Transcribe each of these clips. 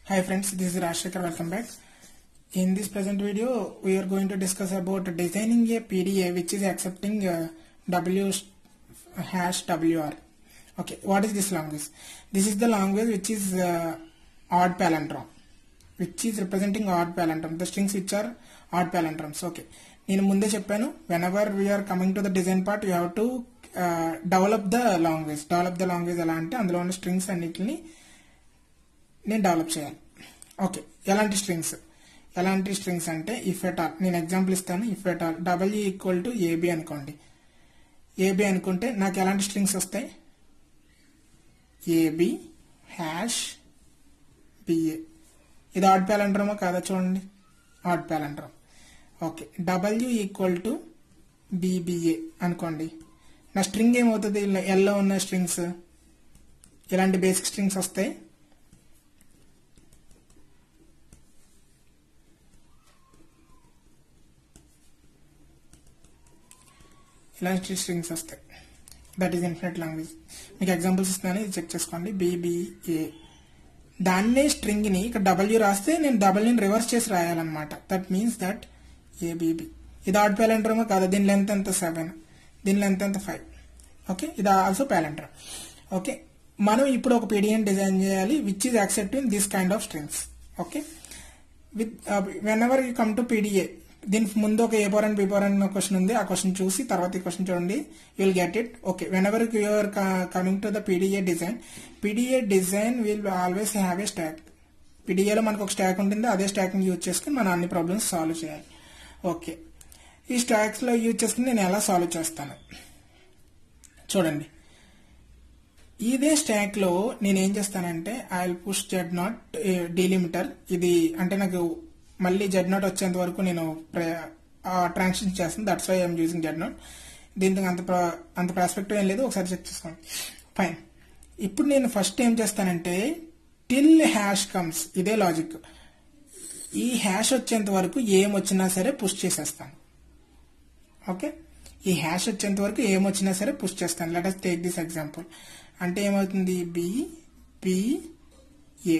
Hi friends, this is Rashekar. Welcome back. In this present video, we are going to discuss about designing a PDA which is accepting uh, W hash WR. Okay, what is this language? This is the language which is uh, odd palindrome, which is representing odd palindrome. The strings which are odd palindromes. Okay, నేను ముందే చెప్పాను whenever we are coming to the design part you have to develop the language develop the language ఎలా అంటే అందులో ఉన్న strings అన్నిటిని నేను develop చేయాలి ఓకే ఎలాంటి స్ట్రింగ్స్ ఎలాంటి స్ట్రింగ్స్ అంటే ఇఫ్ ఎట్ ఆల్ నేను ఎగ్జాంపుల్ ఇస్తాను if at all W equal to AB అనుకోండి ఏబి అనుకుంటే నాకు ఎలాంటి స్ట్రింగ్స్ వస్తాయి ఏబి హ్యాష్ బిఏ ఇది ఆడ్ ప్యాలండ్రమా కాదా చూడండి odd palindrome okay W equal to BBA అనుకోండి నా స్ట్రింగ్ ఏమవుతుంది ఎల్లో ఉన్న స్ట్రింగ్స్ ఇలాంటి బేసిక్ స్ట్రింగ్స్ వస్తాయి ఇలాంటి స్ట్రింగ్స్ వస్తాయి దట్ ఈస్ ఇన్ఫినిట్ లాంగ్వేజ్ మీకు ఎగ్జాంపుల్స్ ఇస్తున్నాను ఇది చెక్ చేసుకోండి బీబీఏ దాన్నే స్ట్రింగ్ ని ఇక్కడ డబ్ల్యూ రాస్తే నేను డబ్ల్యూని రివర్స్ చేసి రాయాలన్నమాట దట్ మీన్స్ దట్ ఏబీబీ ఇది ఆడ్ ప్యాలెండ్రమో కాదు దీని లెంత్ ఎంత సెవెన్ దీని లెంత్ ఎంత ఫైవ్ ఓకే ఇది ఆల్సో ప్యాలెండ్రమ్ ఓకే మనం ఇప్పుడు ఒక పీడిఎన్ డిజైన్ చేయాలి which is accepting this kind of strings okay with whenever you come to PDA దీనికి ముందు ఒక A power and B power అన్న క్వశ్చన్ ఉంది ఆ క్వశ్చన్ చూసి తర్వాత ఈ క్వశ్చన్ చూడండి you will get it okay when whenever you are coming to the PDA design PDA design will always have a stack పీడిఏలో మనకు ఒక స్టాక్ ఉంటుంది అదే స్టాక్ ని యూజ్ చేసుకుని మనం అన్ని ప్రాబ్లమ్స్ సాల్వ్ చేయాలి ఓకే ఈ స్టాక్స్ లో యూజ్ చేసుకుని నేను ఎలా సాల్వ్ చేస్తాను చూడండి ఇదే స్టాక్ లో నేను ఏం చేస్తానంటే I will push Z naught delimiter ఇది అంటే నాకు మళ్ళీ జెడ్ నాట్ వచ్చేంత వరకు నేను ట్రాన్సాక్షన్ చేస్తాను that's why I'm using Z naught దీంతో అంత అంత ప్రాస్పెక్టివ్ ఏం లేదు ఒకసారి చెక్ చేసుకోండి ఫైన్ ఇప్పుడు నేను ఫస్ట్ ఏం చేస్తానంటే టిల్ హ్యాష్ కమ్స్ ఇదే లాజిక్ ఈ హ్యాష్ వచ్చేంత వరకు ఏం వచ్చినా సరే పుష్ చేసేస్తాను ఓకే ఈ హ్యాష్ వచ్చేంత వరకు ఏం వచ్చినా సరే పుష్ చేస్తాను let us take this example అంటే ఏమవుతుంది బి బి ఏ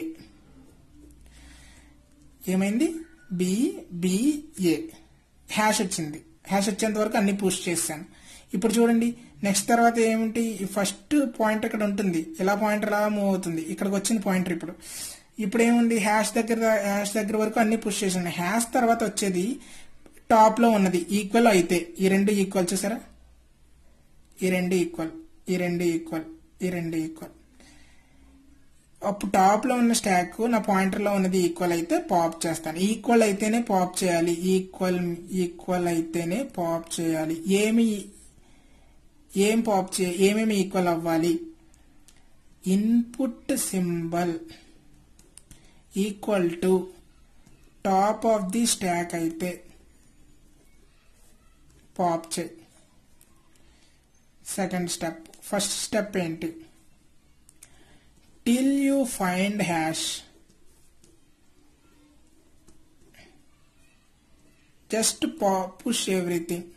ఏమైంది బి బి ఏ హ్యాష్ వచ్చింది హ్యాష్ వచ్చేంత వరకు అన్ని పుష్ చేశాను ఇప్పుడు చూడండి నెక్స్ట్ తర్వాత ఏమిటి ఫస్ట్ పాయింటర్ ఇక్కడ ఉంటుంది ఇలా పాయింటర్ అలా మూవ్ అవుతుంది ఇక్కడికి వచ్చింది పాయింటర్ ఇప్పుడు ఇప్పుడు ఏముంది హ్యాష్ దగ్గర హ్యాష్ దగ్గర వరకు అన్ని పుష్ చేసాను హ్యాష్ తర్వాత వచ్చేది టాప్ లో ఉన్నది ఈక్వల్ అయితే ఈ రెండు ఈక్వల్ చూసారా ఈ రెండు ఈక్వల్ ఈ రెండు ఈక్వల్ ఈ రెండు ఈక్వల్ అప్పుడు టాప్ లో ఉన్న స్టాక్ నా పాయింటర్ లో ఉన్నది ఈక్వల్ అయితే పాప్ చేస్తాను ఈక్వల్ అయితేనే పాప్ చేయాలి ఈక్వల్ ఈక్వల్ అయితేనే పాప్ చేయాలి ఏమి ఏం పాప్ చే ఏమేమి ఈక్వల్ అవ్వాలి input symbol equal to top of the stack అయితే పాప్ చేయి సెకండ్ స్టెప్ ఫస్ట్ స్టెప్ ఏంటి till you find hash just push everything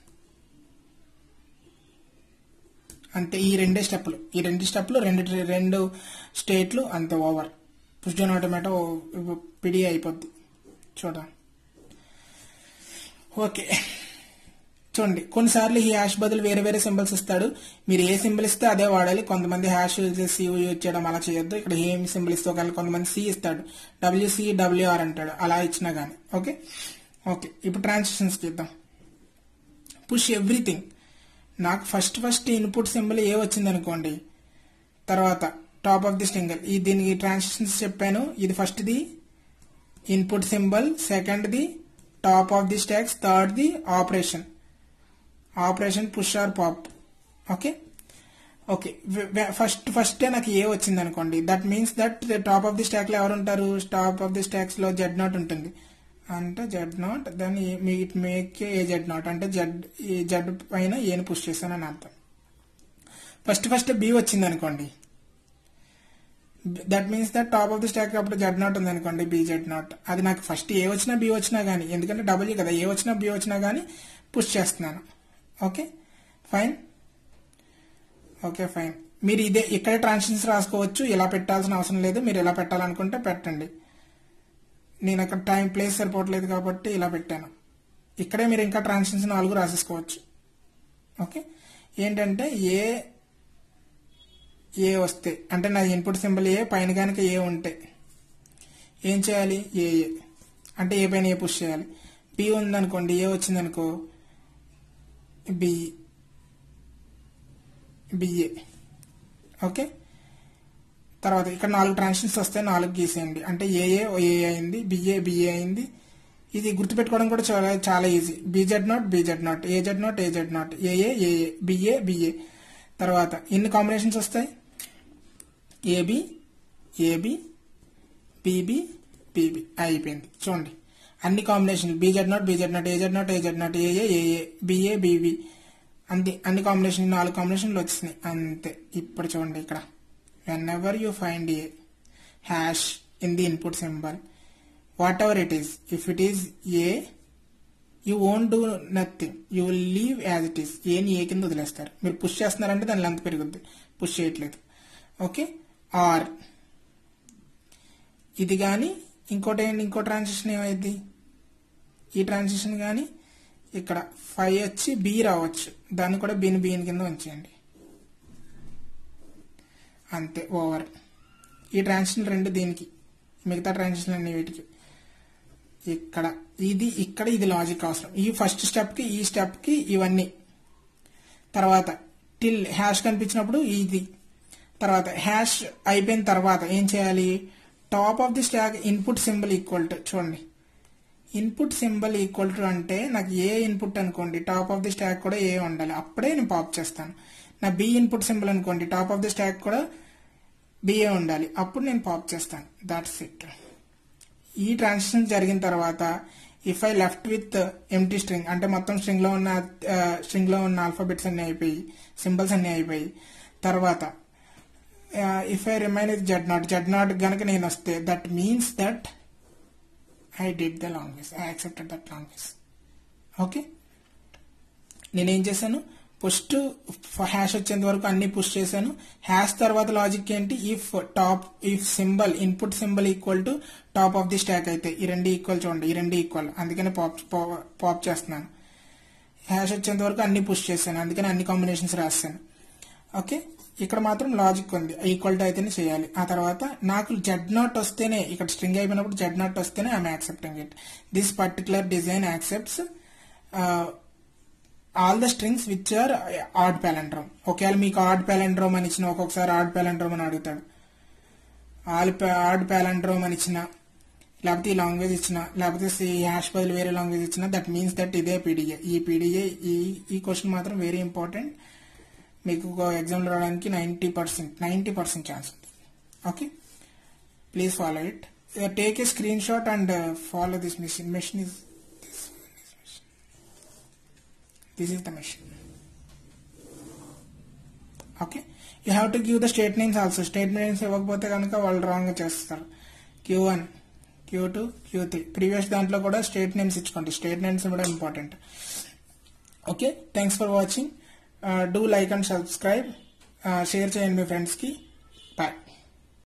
అంతే ఈ రెండే స్టెప్లు ఈ రెండు స్టెప్లు రెండు రెండు స్టేట్లు అంత over push down automata PD అయిపోద్ది చూద్దాం ఓకే చూడండి కొన్నిసార్లు ఈ హ్యాష్ బదులు వేరే వేరే సింబల్స్ ఇస్తాడు మీరు ఏ సింబల్ ఇస్తే అదే వాడాలి కొంతమంది హ్యాష్ యూజ్ చేసి యూజ్ చేయడం అలా చేయొద్దు ఇక్కడ ఏం సింబల్ ఇస్తే ఒకవేళ కొంతమంది సి ఇస్తాడు డబ్ల్యూసి డబ్ల్యూఆర్ అంటాడు అలా ఇచ్చినా గానీ ఓకే ఓకే ఇప్పుడు ట్రాన్సాక్షన్స్ ఇద్దాం పుష్ ఎవ్రీథింగ్ నాకు first first input symbol A వచ్చింది అనుకోండి తర్వాత టాప్ ఆఫ్ ది స్టింగల్ ఈ దీనికి ట్రాన్సాక్షన్స్ చెప్పాను ఇది first the input symbol second the top of the stacks third the operation operation push or pop okay okay first first నాకు A వచ్చింది అనుకోండి that means that top of the stack లో ఎవరు ఉంటారు టాప్ ఆఫ్ ది స్టాక్స్ లో Z naught ఉంటుంది అంటే Z naught then it make A Z naught అంటే జెడ్ జెడ్ పైన ఏని పుష్ చేశానని అర్థం ఫస్ట్ ఫస్ట్ బి వచ్చింది అనుకోండి that means that top of the stack అప్పుడు జెడ్ నాట్ ఉంది అనుకోండి బి జెడ్ నాట్ అది నాకు ఫస్ట్ ఏ వచ్చినా బి వచ్చినా గానీ ఎందుకంటే డబుల్ కదా ఏ వచ్చినా బి వచ్చినా గానీ పుష్ చేస్తున్నాను ఓకే ఫైన్ ఓకే ఫైన్ మీరు ఇదే ఇక్కడే ట్రాన్సాక్షన్స్ రాసుకోవచ్చు ఇలా పెట్టాల్సిన అవసరం లేదు మీరు ఇలా పెట్టాలనుకుంటే పెట్టండి నేను అక్కడ టైం ప్లేస్ సరిపోవట్లేదు కాబట్టి ఇలా పెట్టాను ఇక్కడే మీరు ఇంకా ట్రాన్సిషన్స్ నాలుగు రాసేసుకోవచ్చు ఓకే ఏంటంటే ఏ ఏ వస్తే అంటే నా ఇన్పుట్ సింబల్ ఏ పైన కనుక ఏ ఉంటే ఏం చేయాలి ఏ ఏ అంటే ఏ పైన ఏ పుష్ చేయాలి బి ఉందనుకోండి ఏ వచ్చిందనుకో బి బిఏ ఓకే తర్వాత ఇక్కడ నాలుగు ట్రాన్సిషన్స్ వస్తే నాలుగు గీసేయండి అంటే ఏఏ ఏ అయింది బిఏ బిఏ అయింది ఇది గుర్తుపెట్టుకోవడం కూడా చాలా చాలా easy BZ naught BZ naught AZ naught AZ naught AA AA BA BA తర్వాత ఎన్ని కాంబినేషన్స్ వస్తాయి ఏబి ఏబి బీబీ బీబీ అయిపోయింది చూడండి అన్ని combination BZ naught BZ naught AZ naught AZ naught AA AA BA BB అంతే అన్ని combination నాలుగు కాంబినేషన్లు వచ్చినాయి అంతే ఇప్పుడు చూడండి ఇక్కడ whenever you find a hash in the input symbol whatever it is if it is A you won't do nothing you will leave as it is ఏని A కింద వదిలేస్తారు మీరు పుష్ చేస్తున్నారంటే దాని లెంత్ పెరుగుద్ది push చేయట్లేదు okay are ఇది కానీ ఇంకోటి ఏంటి ఇంకో ట్రాన్సిషన్ ఏమైంది ఈ ట్రాన్సిషన్ కానీ ఇక్కడ ఫైవ్ వచ్చి బి రావచ్చు దాన్ని కూడా బీని బీని కింద ఉంచేయండి అంతే ఓవర్ ఈ ట్రాన్సిషన్ రెండు దీనికి మిగతా ట్రాన్సిషన్ అన్ని వీటికి ఇక్కడ ఇది ఇక్కడ ఇది లాజిక్ అవసరం ఈ ఫస్ట్ స్టెప్కి ఈ స్టెప్కి ఇవన్నీ తర్వాత టిల్ హ్యాష్ కనిపించినప్పుడు ఇది తర్వాత హ్యాష్ అయిపోయిన తర్వాత ఏం చేయాలి top of the stack input symbol equal to చూడండి ఇన్పుట్ సింబల్ ఈక్వల్ టు అంటే నాకు ఏ ఇన్పుట్ అనుకోండి టాప్ ఆఫ్ ది స్టాక్ కూడా ఏ ఉండాలి అప్పుడే నేను పాప్ చేస్తాను నా బి ఇన్పుట్ సింబల్ అనుకోండి టాప్ ఆఫ్ ది స్టాక్ కూడా బిఏ ఉండాలి అప్పుడు నేను పాప్ చేస్తాను దాట్స్ ఇట్ ఈ ట్రాన్సాక్షన్ జరిగిన తర్వాత if I left with empty string అంటే మొత్తం స్ట్రింగ్ లో ఉన్న స్ట్రింగ్ లో ఉన్న ఆల్ఫాబెట్స్ అన్ని అయిపోయి సింబల్స్ అన్ని అయిపోయి తర్వాత if I remain with Z naught Z naught గనక నేను వస్తే that means that I did the language I accepted that language okay నేనేం చేశాను పుష్ టు హ్యాష్ వచ్చేంత వరకు అన్ని పుష్ చేశాను హ్యాష్ తర్వాత లాజిక్ ఏంటి if top if symbol input symbol equal to top of the stack అయితే ఈ రెండు ఈక్వల్ చూడండి ఈ రెండు ఈక్వల్ అందుకని పాప్ పాప్ చేస్తున్నాను హ్యాష్ వచ్చేంత వరకు అన్ని పుష్ చేశాను అందుకని అన్ని కాంబినేషన్స్ రాశాను ఓకే ఇక్కడ మాత్రం లాజిక్ ఉంది ఈక్వల్ టు అయితేనే చేయాలి ఆ తర్వాత నాకు జడ్ నాట్ వస్తేనే ఇక్కడ స్ట్రింగ్ అయిపోయినప్పుడు జడ్ నాట్ వస్తేనే I'm accepting it this particular design accepts all the strings which are odd palindrome ఒకవేళ మీకు ఆడ్ ప్యాలెండ్రోమ్ అని ఇచ్చిన ఒక్కొక్కసారి ఆడ్ ప్యాలెండ్రోమ్ అని అడుగుతాడు ఆల్ ఆడ్ ప్యాలెండ్రోమ్ అని ఇచ్చిన లేకపోతే ఈ లాంగ్వేజ్ ఇచ్చిన లేకపోతే ఈ హ్యాష్ బదులు వేరే లాంగ్వేజ్ ఇచ్చిన దట్ మీన్స్ దట్ ఇదే పీడిఏ ఈ పీడిఏ ఈ ఈ క్వశ్చన్ మాత్రం వెరీ ఇంపార్టెంట్ మీకు ఎగ్జామ్లో రావడానికి ninety percent ninety percent chance ఉంది okay please follow it take a screenshot and follow this machine machine is this is the machine okay you have to give the state names also state names ఇవ్వకపోతే కనుక వాళ్ళు wrong చేస్తారు Q one Q two Q three previous దాంట్లో కూడా state names ఇచ్చుకోండి state names కూడా important okay thanks for watching do like and subscribe share చేయండి మీ ఫ్రెండ్స్కి